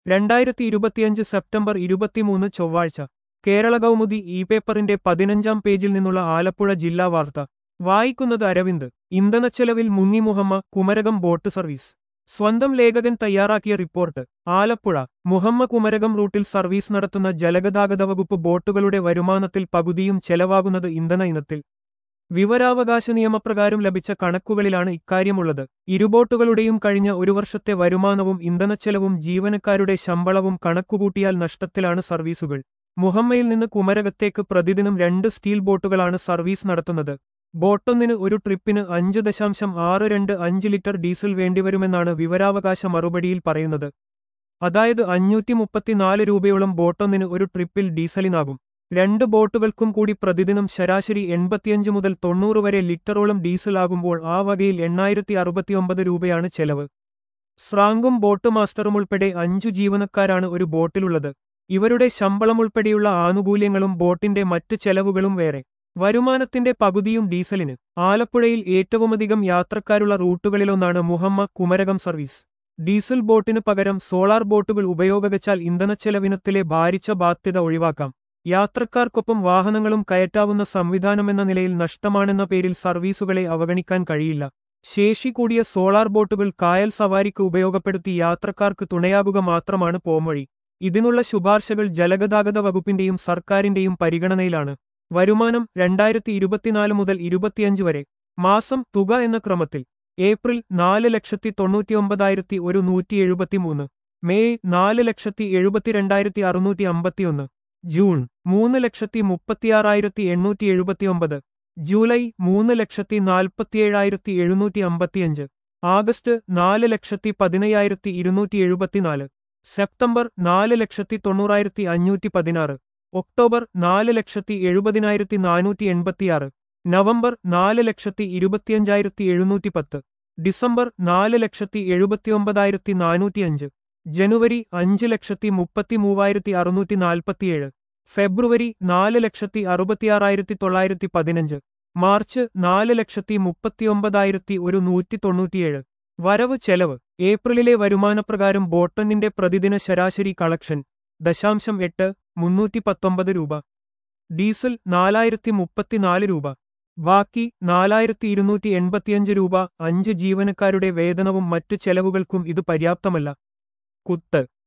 രണ്ടായിരത്തി ഇരുപത്തിയഞ്ച് സെപ്റ്റംബർ ഇരുപത്തിമൂന്ന് ചൊവ്വാഴ്ച കേരള കൗമുദി ഇ പേപ്പറിന്റെ പതിനഞ്ചാം പേജിൽ നിന്നുള്ള ആലപ്പുഴ ജില്ലാ വാർത്ത വായിക്കുന്നത് അരവിന്ദ് ഇന്ധനച്ചെലവിൽ മുങ്ങി മുഹമ്മ കുമരകം ബോട്ട് സർവീസ് സ്വന്തം ലേഖകൻ തയ്യാറാക്കിയ റിപ്പോർട്ട് ആലപ്പുഴ മുഹമ്മ കുമരകം റൂട്ടിൽ സർവീസ് നടത്തുന്ന ജലഗതാഗത വകുപ്പ് ബോട്ടുകളുടെ വരുമാനത്തിൽ പകുതിയും ചെലവാകുന്നത് ഇന്ധന ഇനത്തിൽ വിവരാവകാശ നിയമപ്രകാരം ലഭിച്ച കണക്കുകളിലാണ് ഇക്കാര്യമുള്ളത് ഇരുബോട്ടുകളുടെയും കഴിഞ്ഞ ഒരു വർഷത്തെ വരുമാനവും ഇന്ധനച്ചെലവും ജീവനക്കാരുടെ ശമ്പളവും കണക്കുകൂട്ടിയാൽ നഷ്ടത്തിലാണ് സർവീസുകൾ മുഹമ്മയിൽ നിന്ന് കുമരകത്തേക്ക് പ്രതിദിനം രണ്ട് സ്റ്റീൽ ബോട്ടുകളാണ് സർവീസ് നടത്തുന്നത് ബോട്ടൊന്നിന് ഒരു ട്രിപ്പിന് അഞ്ച് ദശാംശം ആറ് രണ്ട് അഞ്ച് ലിറ്റർ ഡീസൽ വേണ്ടിവരുമെന്നാണ് വിവരാവകാശ മറുപടിയിൽ പറയുന്നത് അതായത് അഞ്ഞൂറ്റി മുപ്പത്തിനാല് രൂപയോളം ബോട്ടൊന്നിന് ഒരു ട്രിപ്പിൽ ഡീസലിനാകും രണ്ട് ബോട്ടുകൾക്കും കൂടി പ്രതിദിനം ശരാശരി എൺപത്തിയഞ്ച് മുതൽ തൊണ്ണൂറ് വരെ ലിറ്ററോളം ഡീസലാകുമ്പോൾ ആ വകയിൽ എണ്ണായിരത്തി അറുപത്തിയൊമ്പത് രൂപയാണ് ചെലവ് സ്രാങ്കും ബോട്ട് മാസ്റ്ററും ഉൾപ്പെടെ അഞ്ചു ജീവനക്കാരാണ് ഒരു ബോട്ടിലുള്ളത് ഇവരുടെ ശമ്പളം ഉൾപ്പെടെയുള്ള ആനുകൂല്യങ്ങളും ബോട്ടിന്റെ മറ്റ് ചെലവുകളും വേറെ വരുമാനത്തിന്റെ പകുതിയും ഡീസലിന് ആലപ്പുഴയിൽ ഏറ്റവുമധികം യാത്രക്കാരുള്ള റൂട്ടുകളിലൊന്നാണ് മുഹമ്മ കുമരകം സർവീസ് ഡീസൽ ബോട്ടിനു പകരം സോളാർ ബോട്ടുകൾ ഉപയോഗവച്ചാൽ ഇന്ധനച്ചെലവിനത്തിലെ ഭാരിച്ച ബാധ്യത ഒഴിവാക്കാം യാത്രക്കാർക്കൊപ്പം വാഹനങ്ങളും കയറ്റാവുന്ന സംവിധാനമെന്ന നിലയിൽ നഷ്ടമാണെന്ന പേരിൽ സർവീസുകളെ അവഗണിക്കാൻ കഴിയില്ല ശേഷി കൂടിയ സോളാർ ബോട്ടുകൾ കായൽ സവാരിക്ക് ഉപയോഗപ്പെടുത്തി യാത്രക്കാർക്ക് തുണയാകുക മാത്രമാണ് പോംവഴി ഇതിനുള്ള ശുപാർശകൾ ജലഗതാഗത വകുപ്പിന്റെയും സർക്കാരിന്റെയും പരിഗണനയിലാണ് വരുമാനം രണ്ടായിരത്തി ഇരുപത്തിനാല് മുതൽ ഇരുപത്തിയഞ്ച് വരെ മാസം തുക എന്ന ക്രമത്തിൽ ഏപ്രിൽ നാല് ലക്ഷത്തി തൊണ്ണൂറ്റിയൊമ്പതായിരത്തി ഒരു നൂറ്റി എഴുപത്തിമൂന്ന് മെയ് നാല് ലക്ഷത്തി എഴുപത്തിരണ്ടായിരത്തി അറുന്നൂറ്റി അമ്പത്തിയൊന്ന് ജൂൺ മൂന്ന് ലക്ഷത്തി മുപ്പത്തിയാറായിരത്തി എണ്ണൂറ്റി എഴുപത്തിയൊമ്പത് ജൂലൈ മൂന്ന് ലക്ഷത്തി നാൽപ്പത്തിയേഴായിരത്തി എഴുന്നൂറ്റി അമ്പത്തിയഞ്ച് ആഗസ്റ്റ് നാല് ലക്ഷത്തി പതിനയ്യായിരത്തി ഇരുന്നൂറ്റി എഴുപത്തിനാല് സെപ്റ്റംബർ നാല് ലക്ഷത്തി തൊണ്ണൂറായിരത്തി അഞ്ഞൂറ്റി പതിനാറ് ഒക്ടോബർ നാല് ലക്ഷത്തി എഴുപതിനായിരത്തി നാനൂറ്റി എൺപത്തിയാറ് നവംബർ നാല് ലക്ഷത്തി ഇരുപത്തിയഞ്ചായിരത്തി എഴുന്നൂറ്റി പത്ത് ഡിസംബർ നാല് ലക്ഷത്തി എഴുപത്തിയൊമ്പതായിരത്തി നാനൂറ്റിയഞ്ച് ജനുവരി അഞ്ച് ലക്ഷത്തി മുപ്പത്തി മൂവായിരത്തി അറുന്നൂറ്റി നാൽപ്പത്തിയേഴ് ഫെബ്രുവരി നാല് ലക്ഷത്തി അറുപത്തിയാറായിരത്തി തൊള്ളായിരത്തി പതിനഞ്ച് മാർച്ച് നാല് ലക്ഷത്തി മുപ്പത്തിയൊമ്പതായിരത്തി ഒരു നൂറ്റി തൊണ്ണൂറ്റിയേഴ് വരവ് ചെലവ് ഏപ്രിലിലെ വരുമാനപ്രകാരം ബോട്ടണിന്റെ പ്രതിദിന ശരാശരി കളക്ഷൻ ദശാംശം എട്ട് മുന്നൂറ്റി പത്തൊമ്പത് രൂപ ഡീസൽ നാലായിരത്തി മുപ്പത്തിനാല് രൂപ ബാക്കി നാലായിരത്തി ഇരുന്നൂറ്റി എൺപത്തിയഞ്ച് രൂപ അഞ്ച് ജീവനക്കാരുടെ വേതനവും മറ്റു ചെലവുകൾക്കും ഇത് പര്യാപ്തമല്ല കുത്ത്